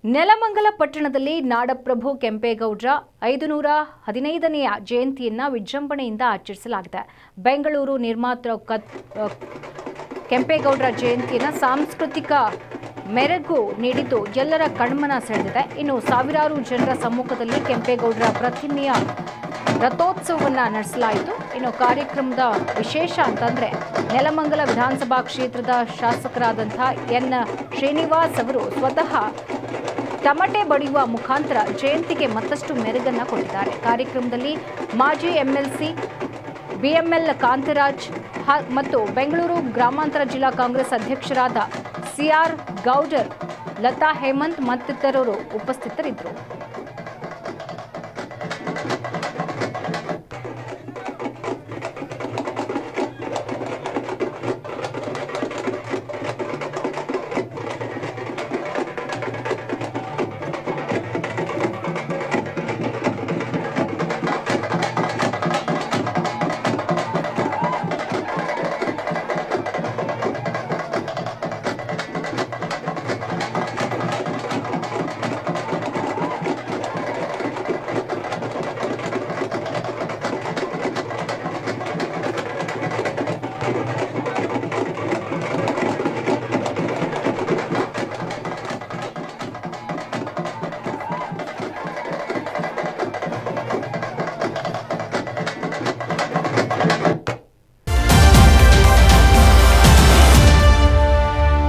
ನೆಲಮಂಗಲ ಪಟ್ಟಣದಲ್ಲಿ ನಾಡಪ್ರಭು ಕೆಂಪೇಗೌಡರ ಐದುನೂರ ಹದಿನೈದನೆಯ ಜಯಂತಿಯನ್ನ ವಿಜೃಂಭಣೆಯಿಂದ ಆಚರಿಸಲಾಗಿದೆ ಬೆಂಗಳೂರು ನಿರ್ಮಾತೃ ಕತ್ ಕೆಂಪೇಗೌಡರ ಜಯಂತಿಯನ್ನ ಸಾಂಸ್ಕೃತಿಕ ಮೆರುಗು ನೀಡಿದ್ದು ಎಲ್ಲರ ಕಣ್ಮನ ಸೆಳೆದಿದೆ ಇನ್ನು ಸಾವಿರಾರು ಜನರ ಸಮ್ಮುಖದಲ್ಲಿ ಕೆಂಪೇಗೌಡರ ಪ್ರತಿಮೆಯ ರಥೋತ್ಸವವನ್ನು ನಡೆಸಲಾಯಿತು ಇನ್ನು ಕಾರ್ಯಕ್ರಮದ ವಿಶೇಷ ಅಂತಂದ್ರೆ ನೆಲಮಂಗಲ ವಿಧಾನಸಭಾ ಕ್ಷೇತ್ರದ ಶಾಸಕರಾದಂಥ ಎನ್ ಶ್ರೀನಿವಾಸ್ ಅವರು ಸ್ವತಃ ತಮಟೆ ಬಡಿಯುವ ಮುಖಾಂತರ ಜಯಂತಿಗೆ ಮತ್ತಷ್ಟು ಮೆರುಗನ್ನ ಕೊಟ್ಟಿದ್ದಾರೆ ಕಾರ್ಯಕ್ರಮದಲ್ಲಿ ಮಾಜಿ ಎಂಎಲ್ಸಿ ಬಿಎಂಎಲ್ ಕಾಂತರಾಜ್ ಹ- ಮತ್ತು ಬೆಂಗಳೂರು ಗ್ರಾಮಾಂತರ ಜಿಲ್ಲಾ ಕಾಂಗ್ರೆಸ್ ಅಧ್ಯಕ್ಷರಾದ ಸಿಆರ್ ಗೌಡರ್ ಲತಾ ಹೇಮಂತ್ ಮತ್ತಿತರರು ಉಪಸ್ಥಿತರಿದ್ದರು